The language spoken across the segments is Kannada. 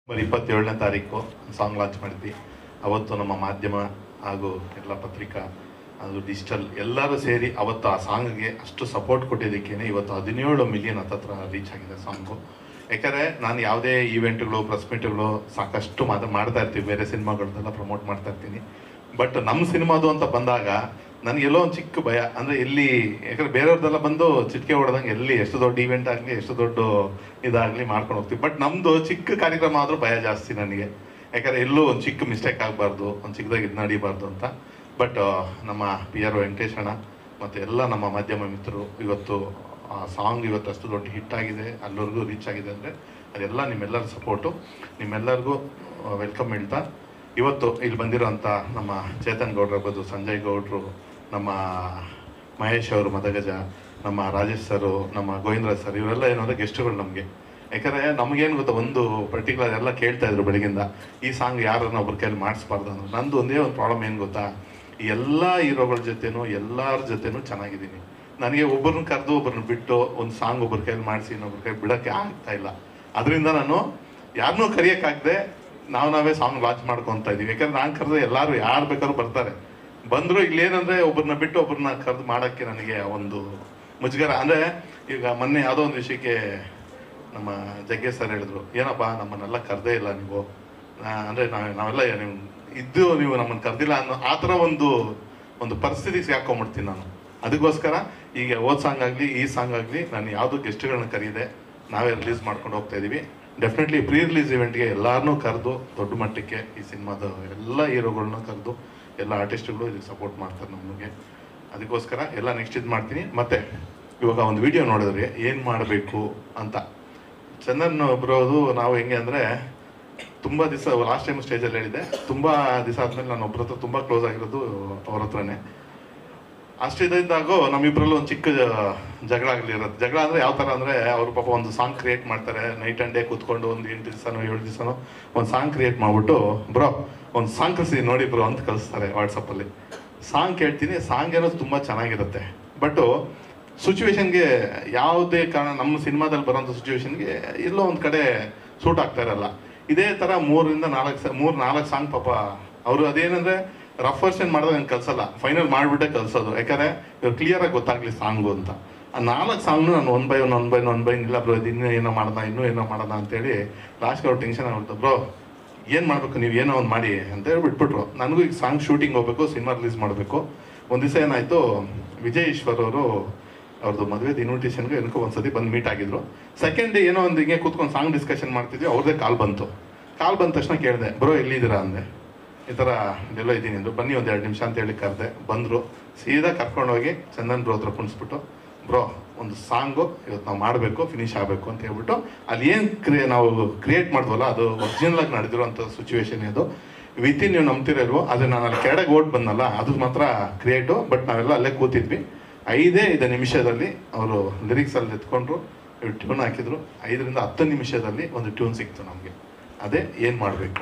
ನವೆಂಬರ್ ಇಪ್ಪತ್ತೇಳನೇ ತಾರೀಕು ಸಾಂಗ್ ಲಾಂಚ್ ಮಾಡಿದ್ವಿ ಅವತ್ತು ನಮ್ಮ ಮಾಧ್ಯಮ ಹಾಗೂ ಎಲ್ಲ ಪತ್ರಿಕಾ ಅದು ಡಿಜಿಟಲ್ ಎಲ್ಲರೂ ಸೇರಿ ಅವತ್ತು ಆ ಸಾಂಗ್ಗೆ ಅಷ್ಟು ಸಪೋರ್ಟ್ ಕೊಟ್ಟಿದ್ದಕ್ಕೇನೆ ಇವತ್ತು ಹದಿನೇಳು ಮಿಲಿಯನ್ ಹತ್ತತ್ರ ರೀಚ್ ಆಗಿದೆ ಸಾಂಗು ಯಾಕಂದರೆ ನಾನು ಯಾವುದೇ ಈವೆಂಟ್ಗಳು ಪ್ರೆಸ್ ಮೀಟ್ಗಳು ಸಾಕಷ್ಟು ಮಾತು ಮಾಡ್ತಾ ಇರ್ತೀವಿ ಬೇರೆ ಸಿನಿಮಾಗಳನ್ನೆಲ್ಲ ಪ್ರಮೋಟ್ ಮಾಡ್ತಾ ಇರ್ತೀನಿ ಬಟ್ ನಮ್ಮ ಸಿನಿಮಾದು ಅಂತ ಬಂದಾಗ ನನಗೆ ಎಲ್ಲೋ ಒಂದು ಚಿಕ್ಕ ಭಯ ಅಂದರೆ ಎಲ್ಲಿ ಯಾಕಂದ್ರೆ ಬೇರೆಯವ್ರದ್ದೆಲ್ಲ ಬಂದು ಚಿಟಿಕೆ ಹೊಡೆದಂಗೆ ಎಲ್ಲಿ ಎಷ್ಟು ದೊಡ್ಡ ಈವೆಂಟ್ ಆಗಲಿ ಎಷ್ಟು ದೊಡ್ಡ ಇದಾಗಲಿ ಮಾಡ್ಕೊಂಡು ಹೋಗ್ತೀವಿ ಬಟ್ ನಮ್ಮದು ಚಿಕ್ಕ ಕಾರ್ಯಕ್ರಮ ಆದರೂ ಭಯ ಜಾಸ್ತಿ ನನಗೆ ಯಾಕಂದ್ರೆ ಎಲ್ಲೂ ಒಂದು ಚಿಕ್ಕ ಮಿಸ್ಟೇಕ್ ಆಗಬಾರ್ದು ಒಂದು ಚಿಕ್ಕದಾಗಿ ಇದು ನಡೀಬಾರ್ದು ಅಂತ ಬಟ್ ನಮ್ಮ ಪಿ ಆರ್ ವೆಂಕಟೇಶಣ್ಣ ಮತ್ತು ಎಲ್ಲ ನಮ್ಮ ಮಾಧ್ಯಮ ಮಿತ್ರರು ಇವತ್ತು ಆ ಸಾಂಗ್ ಇವತ್ತು ಅಷ್ಟು ದೊಡ್ಡ ಹಿಟ್ ಆಗಿದೆ ಅಲ್ಲಿವರೆಗೂ ರೀಚ್ ಆಗಿದೆ ಅಂದರೆ ಅದೆಲ್ಲ ನಿಮ್ಮೆಲ್ಲರ ಸಪೋರ್ಟು ನಿಮ್ಮೆಲ್ಲರಿಗೂ ವೆಲ್ಕಮ್ ಹೇಳ್ತಾ ಇವತ್ತು ಇಲ್ಲಿ ಬಂದಿರೋಂಥ ನಮ್ಮ ಚೇತನ್ ಗೌಡ್ರು ಇರ್ಬೋದು ಸಂಜಯ್ ಗೌಡ್ರು ನಮ್ಮ ಮಹೇಶ್ ಅವರು ಮದಗಜ ನಮ್ಮ ರಾಜೇಶ್ ಸರು ನಮ್ಮ ಗೋವಿಂದ್ರ ಸರ್ ಇವರೆಲ್ಲ ಏನು ಅಂದರೆ ಗೆಸ್ಟ್ಗಳು ನಮಗೆ ಯಾಕಂದರೆ ನಮಗೇನು ಗೊತ್ತಾ ಒಂದು ಪರ್ಟಿಕ್ಯುಲರ್ ಎಲ್ಲ ಕೇಳ್ತಾ ಇದ್ರು ಬೆಳಗಿಂದ ಈ ಸಾಂಗ್ ಯಾರನ್ನ ಒಬ್ರ ಕೈಯಲ್ಲಿ ಮಾಡಿಸ್ಬಾರ್ದು ಅಂದ್ರೆ ನಂದು ಒಂದೇ ಒಂದು ಪ್ರಾಬ್ಲಮ್ ಏನು ಗೊತ್ತಾ ಈ ಎಲ್ಲ ಹೀರೋಗಳ ಜೊತೆನೂ ಎಲ್ಲರ ಜೊತೆನೂ ಚೆನ್ನಾಗಿದ್ದೀನಿ ನನಗೆ ಒಬ್ಬರನ್ನ ಕರೆದು ಒಬ್ಬರನ್ನ ಬಿಟ್ಟು ಒಂದು ಸಾಂಗ್ ಒಬ್ಬರ ಕೈಯಲ್ಲಿ ಮಾಡಿಸಿ ಇನ್ನೊಬ್ರ ಕೈ ಬಿಡೋಕ್ಕೆ ಆಗ್ತಾ ಇಲ್ಲ ಅದರಿಂದ ನಾನು ಯಾರನ್ನೂ ಕರೆಯೋಕ್ಕಾಗದೆ ನಾವು ನಾವೇ ಸಾಂಗ್ ಲಾಂಚ್ ಮಾಡ್ಕೊತಾ ಇದೀವಿ ಯಾಕಂದ್ರೆ ನಾನು ಕರೆದ್ರೆ ಎಲ್ಲರೂ ಯಾರು ಬೇಕಾದ್ರೂ ಬರ್ತಾರೆ ಬಂದ್ರು ಇಲ್ಲೇನಂದ್ರೆ ಒಬ್ಬರನ್ನ ಬಿಟ್ಟು ಒಬ್ಬರನ್ನ ಕರೆದು ಮಾಡೋಕ್ಕೆ ನನಗೆ ಒಂದು ಮುಜುಗರ ಅಂದ್ರೆ ಈಗ ಮೊನ್ನೆ ಯಾವುದೋ ಒಂದು ವಿಷಯಕ್ಕೆ ನಮ್ಮ ಜಗ್ಗೇಶ್ ಸರ್ ಹೇಳಿದ್ರು ಏನಪ್ಪ ನಮ್ಮನ್ನೆಲ್ಲ ಕರೆದೇ ಇಲ್ಲ ನೀವು ನಾ- ಅಂದ್ರೆ ನಾವ್ ನಾವೆಲ್ಲ ನೀವು ಇದ್ದು ನೀವು ನಮ್ಮನ್ನು ಕರೆದಿಲ್ಲ ಅನ್ನೋ ಆ ಥರ ಒಂದು ಒಂದು ಪರಿಸ್ಥಿತಿ ಸಿಗಾಕೊಂಡ್ಬಿಡ್ತೀನಿ ನಾನು ಅದಕ್ಕೋಸ್ಕರ ಈಗ ಓದ್ ಸಾಂಗ್ ಆಗಲಿ ಈ ಸಾಂಗ್ ಆಗಲಿ ನಾನು ಯಾವುದು ಗೆಸ್ಟ್ಗಳನ್ನ ಕರೀದೆ ನಾವೇ ರಿಲೀಸ್ ಮಾಡ್ಕೊಂಡು ಹೋಗ್ತಾ ಇದೀವಿ ಡೆಫಿನೆಟ್ಲಿ ಪ್ರೀ ರಿಲೀಸ್ ಇವೆಂಟ್ಗೆ ಎಲ್ಲರನ್ನೂ ಕರೆದು ದೊಡ್ಡ ಮಟ್ಟಕ್ಕೆ ಈ ಸಿನಿಮಾದ ಎಲ್ಲ ಹೀರೋಗಳನ್ನ ಕರೆದು ಎಲ್ಲ ಆರ್ಟಿಸ್ಟ್ಗಳು ಇದಕ್ಕೆ ಸಪೋರ್ಟ್ ಮಾಡ್ತಾರೆ ನಮಗೆ ಅದಕ್ಕೋಸ್ಕರ ಎಲ್ಲ ನೆಕ್ಸ್ಟ್ ಇದು ಮಾಡ್ತೀನಿ ಮತ್ತೆ ಇವಾಗ ಒಂದು ವಿಡಿಯೋ ನೋಡಿದ್ರೆ ಏನು ಮಾಡಬೇಕು ಅಂತ ಚಂದನ್ ಬ್ರೋದು ನಾವು ಹೆಂಗೆ ಅಂದರೆ ತುಂಬ ದಿವಸ ಲಾಸ್ಟ್ ಟೈಮ್ ಸ್ಟೇಜಲ್ಲಿ ಹೇಳಿದೆ ತುಂಬ ದಿವಸ ಆದಮೇಲೆ ನಾನು ಒಬ್ಬರ ಹತ್ರ ತುಂಬ ಕ್ಲೋಸ್ ಆಗಿರೋದು ಅವ್ರ ಹತ್ರನೇ ಅಷ್ಟಿದ್ದಾಗೂ ನಮ್ಮಿಬ್ರಲ್ಲೂ ಒಂದು ಚಿಕ್ಕ ಜ- ಜಗಳ ಆಗಲಿರುತ್ತೆ ಜಗಳ ಅಂದರೆ ಯಾವ ಥರ ಅಂದರೆ ಅವರು ಪಾಪ ಒಂದು ಸಾಂಗ್ ಕ್ರಿಯೇಟ್ ಮಾಡ್ತಾರೆ ನೈಟ್ ಆ್ಯಂಡ್ ಡೇ ಕೂತ್ಕೊಂಡು ಒಂದು ಎಂಟು ದಿವಸನೋ ಏಳು ದಿವಸನೋ ಒಂದು ಸಾಂಗ್ ಕ್ರಿಯೇಟ್ ಮಾಡಿಬಿಟ್ಟು ಬ್ರೋ ಒಂದು ಸಾಂಗ್ ಕಳಿಸಿ ನೋಡಿ ಬ್ರೋ ಅಂತ ಕಳಿಸ್ತಾರೆ ವಾಟ್ಸಪ್ಪಲ್ಲಿ ಸಾಂಗ್ ಕೇಳ್ತೀನಿ ಸಾಂಗ್ ಏನೋ ತುಂಬ ಚೆನ್ನಾಗಿರುತ್ತೆ ಬಟ್ಟು ಸಿಚುವೇಶನ್ಗೆ ಯಾವುದೇ ಕಾರಣ ನಮ್ಮ ಸಿನಿಮಾದಲ್ಲಿ ಬರೋಂಥ ಸಿಚುವೇಶನ್ಗೆ ಎಲ್ಲೋ ಒಂದು ಕಡೆ ಸೂಟ್ ಆಗ್ತಾ ಇರಲ್ಲ ಇದೇ ಥರ ಮೂರರಿಂದ ನಾಲ್ಕು ಸ ಮೂರು ನಾಲ್ಕು ಸಾಂಗ್ ಪಾಪ ಅವರು ಅದೇನಂದ್ರೆ ರಫ್ ವರ್ಷನ್ ಮಾಡಿದಾಗ ನಂಗೆ ಕಲ್ಸಲ್ಲ ಫೈನಲ್ ಮಾಡಿಬಿಟ್ಟೆ ಕಲ್ಸೋದು ಯಾಕಂದ್ರೆ ಇವ್ರು ಕ್ಲಿಯರಾಗಿ ಗೊತ್ತಾಗ್ಲಿ ಸಾಂಗು ಅಂತ ಆ ನಾಲ್ಕು ಸಾಂಗ್ನು ನಾನು one by one one by one by ಇಲ್ಲ ಬ್ರೋ ಇದು ಇನ್ನೂ ಏನೋ ಮಾಡೋಣ ಇನ್ನೂ ಏನೋ ಮಾಡೋಣ ಅಂತೇಳಿ ಲಾಸ್ಟ್ಗೆ ಅವ್ರು ಟೆನ್ಷನ್ ಆಗ್ಬಿಡ್ತು ಬ್ರೋ ಏನು ಮಾಡಬೇಕು ನೀವು ಏನೋ ಒಂದು ಮಾಡಿ ಅಂತ ಹೇಳಿ ಬಿಟ್ಬಿಟ್ರು ನನಗೂ ಈಗ ಸಾಂಗ್ ಶೂಟಿಂಗ್ ಹೋಗ್ಬೇಕು ಸಿನಿಮಾ ರಿಲೀಸ್ ಮಾಡಬೇಕು ಒಂದು ದಿವಸ ಏನಾಯಿತು ವಿಜಯ್ ಈಶ್ವರ್ ಅವರು ಅವ್ರದ್ದು ಮದುವೆದು ಇನ್ವಿಟೇಷನ್ಗೆ ಏನಕ್ಕೋ ಒಂದ್ಸತಿ ಬಂದು ಮೀಟ್ ಆಗಿದ್ರು ಸೆಕೆಂಡ್ ಡೇ ಏನೋ ಒಂದು ಹಿಂಗೆ ಕೂತ್ಕೊಂಡು ಸಾಂಗ್ ಡಿಸ್ಕಷನ್ ಮಾಡ್ತಿದ್ವಿ ಅವ್ರದ್ದೇ ಕಾಲ್ ಬಂತು ಕಾಲ್ ಬಂದ ತಕ್ಷಣ ಕೇಳಿದೆ ಬ್ರೋ ಎಲ್ಲಿದ್ದೀರಾ ಅಂದೆ ಈ ಥರ ಎಲ್ಲೋ ಇದ್ದೀನಿ ಅಂದ್ರು ಬನ್ನಿ ಒಂದು ಎರಡು ನಿಮಿಷ ಅಂತ ಹೇಳಿ ಕರೆದೆ ಬಂದರು ಸೀದಾ ಕರ್ಕೊಂಡೋಗಿ ಚಂದನ್ ಬ್ರೋ ಹತ್ರ ಕುಣಿಸ್ಬಿಟ್ಟು ಬ್ರೋ ಒಂದು ಸಾಂಗು ಇವತ್ತು ನಾವು ಮಾಡಬೇಕು ಫಿನಿಶ್ ಆಗಬೇಕು ಅಂತ ಹೇಳ್ಬಿಟ್ಟು ಅಲ್ಲಿ ಏನು ಕ್ರಿಯೇ ನಾವು ಕ್ರಿಯೇಟ್ ಮಾಡಿದ್ವಲ್ಲ ಅದು ಒರಿಜಿನಲ್ ಆಗಿ ನಡೆದಿರುವಂಥ ಸಿಚುವೇಶನ್ ಇದು ವಿತಿನ್ ನೀವು ನಂಬ್ತಿರಲ್ವೋ ಆದರೆ ನಾನು ಅಲ್ಲಿ ಕೆಳಗೆ ಓಟ್ ಬಂದಲ್ಲ ಅದು ಮಾತ್ರ ಕ್ರಿಯೇಟು ಬಟ್ ನಾವೆಲ್ಲ ಅಲ್ಲೇ ಕೂತಿದ್ವಿ ಐದೇ ಐದು ನಿಮಿಷದಲ್ಲಿ ಅವರು ಲಿರಿಕ್ಸ್ ಅಲ್ಲಿ ಎತ್ಕೊಂಡ್ರು ಟ್ಯೂನ್ ಹಾಕಿದ್ರು ಐದರಿಂದ ಹತ್ತು ನಿಮಿಷದಲ್ಲಿ ಒಂದು ಟ್ಯೂನ್ ಸಿಕ್ತು ನಮಗೆ ಅದೇ ಏನು ಮಾಡಬೇಕು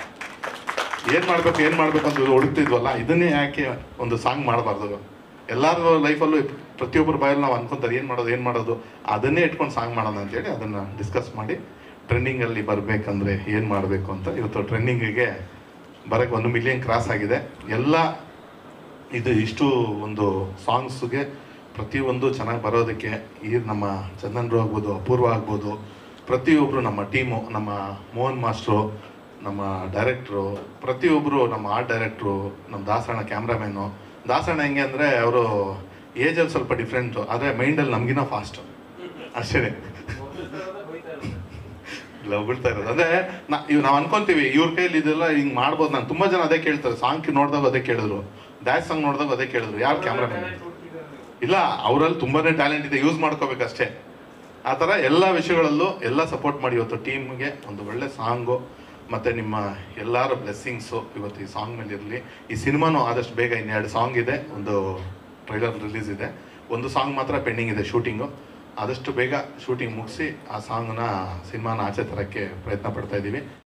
ಏನು ಮಾಡಬೇಕು ಏನು ಮಾಡಬೇಕು ಅಂತ ಹುಡುಕ್ತಿದ್ವಲ್ಲ ಇದನ್ನೇ ಯಾಕೆ ಒಂದು ಸಾಂಗ್ ಮಾಡಬಾರ್ದು ಎಲ್ಲರ ಲೈಫಲ್ಲೂ ಪ್ರತಿಯೊಬ್ಬರ ಬಾಯಲ್ಲಿ ನಾವು ಅನ್ಕೊಂತಾರೆ ಏನು ಮಾಡೋದು ಏನು ಮಾಡೋದು ಅದನ್ನೇ ಇಟ್ಕೊಂಡು ಸಾಂಗ್ ಮಾಡೋಣ ಅಂತೇಳಿ ಅದನ್ನು ಡಿಸ್ಕಸ್ ಮಾಡಿ ಟ್ರೆಂಡಿಂಗಲ್ಲಿ ಬರಬೇಕಂದ್ರೆ ಏನು ಮಾಡಬೇಕು ಅಂತ ಇವತ್ತು ಟ್ರೆಂಡಿಂಗಿಗೆ ಬರೋಕ್ಕೆ ಒಂದು ಮಿಲಿಯನ್ ಕ್ರಾಸ್ ಆಗಿದೆ ಎಲ್ಲ ಇದು ಇಷ್ಟು ಒಂದು ಸಾಂಗ್ಸ್ಗೆ ಪ್ರತಿಯೊಂದು ಚೆನ್ನಾಗಿ ಬರೋದಕ್ಕೆ ಈ ನಮ್ಮ ಚಂದನ್ ಬ್ರೋ ಆಗ್ಬೋದು ಅಪೂರ್ವ ಆಗ್ಬೋದು ಪ್ರತಿಯೊಬ್ಬರು ನಮ್ಮ ಟೀಮು ನಮ್ಮ ಮೋಹನ್ ಮಾಸ್ಟ್ರು ನಮ್ಮ ಡೈರೆಕ್ಟ್ರು ಪ್ರತಿಯೊಬ್ಬರು ನಮ್ಮ ಆರ್ಟ್ ಡೈರೆಕ್ಟ್ರು ನಮ್ಮ ದಾಸಣ್ಣ ಕ್ಯಾಮ್ರಾಮ್ಯಾನು ದಾಸಣ್ಣ ಹೆಂಗೆ ಅಂದರೆ ಅವರು ಏಜಲ್ಲಿ ಸ್ವಲ್ಪ ಡಿಫ್ರೆಂಟು ಆದರೆ ಮೈಂಡಲ್ಲಿ ನಮಗಿನ ಫಾಸ್ಟು ಅಷ್ಟೇ ಇಲ್ಲ ಉಗುಳ್ತಾ ಇರೋದು ಅಂದ್ರೆ ನಾ ಇವ್ ನಾವು ಅನ್ಕೊಂತೀವಿ ಇವ್ರ ಕೈಲಿ ಇದೆಲ್ಲ ಹಿಂಗ್ ಮಾಡ್ಬೋದು ನಾನು ತುಂಬಾ ಜನ ಅದೇ ಕೇಳ್ತಾರೆ ಸಾಂಗ್ ನೋಡಿದಾಗ ಅದೇ ಕೇಳಿದ್ರು ಡ್ಯಾನ್ಸ್ ಸಾಂಗ್ ನೋಡಿದಾಗ ಅದೇ ಕೇಳಿದ್ರು ಯಾರು ಕ್ಯಾಮ್ರಾಮನ್ ಇಲ್ಲ ಅವರಲ್ಲಿ ತುಂಬಾನೇ ಟ್ಯಾಲೆಂಟ್ ಇದೆ ಯೂಸ್ ಮಾಡ್ಕೋಬೇಕಷ್ಟೇ ಆ ಥರ ಎಲ್ಲ ವಿಷಯಗಳಲ್ಲೂ ಎಲ್ಲ ಸಪೋರ್ಟ್ ಮಾಡಿ ಇವತ್ತು ಟೀಮ್ಗೆ ಒಂದು ಒಳ್ಳೆ ಸಾಂಗು ಮತ್ತು ನಿಮ್ಮ ಎಲ್ಲರ ಬ್ಲೆಸ್ಸಿಂಗ್ಸು ಇವತ್ತು ಈ ಸಾಂಗ್ ಮೇಲೆ ಇರಲಿ ಈ ಸಿನಿಮಾನು ಆದಷ್ಟು ಬೇಗ ಇನ್ನೆರಡು ಸಾಂಗ್ ಇದೆ ಒಂದು ಟ್ರೈಲರ್ ರಿಲೀಸ್ ಇದೆ ಒಂದು ಸಾಂಗ್ ಮಾತ್ರ ಪೆಂಡಿಂಗ್ ಇದೆ ಶೂಟಿಂಗು ಆದಷ್ಟು ಬೇಗ ಶೂಟಿಂಗ್ ಮುಗಿಸಿ ಆ ಸಾಂಗ್ನ ಸಿನಿಮಾನ ಆಚೆ ತರೋಕ್ಕೆ ಪ್ರಯತ್ನ ಪಡ್ತಾ ಇದ್ದೀವಿ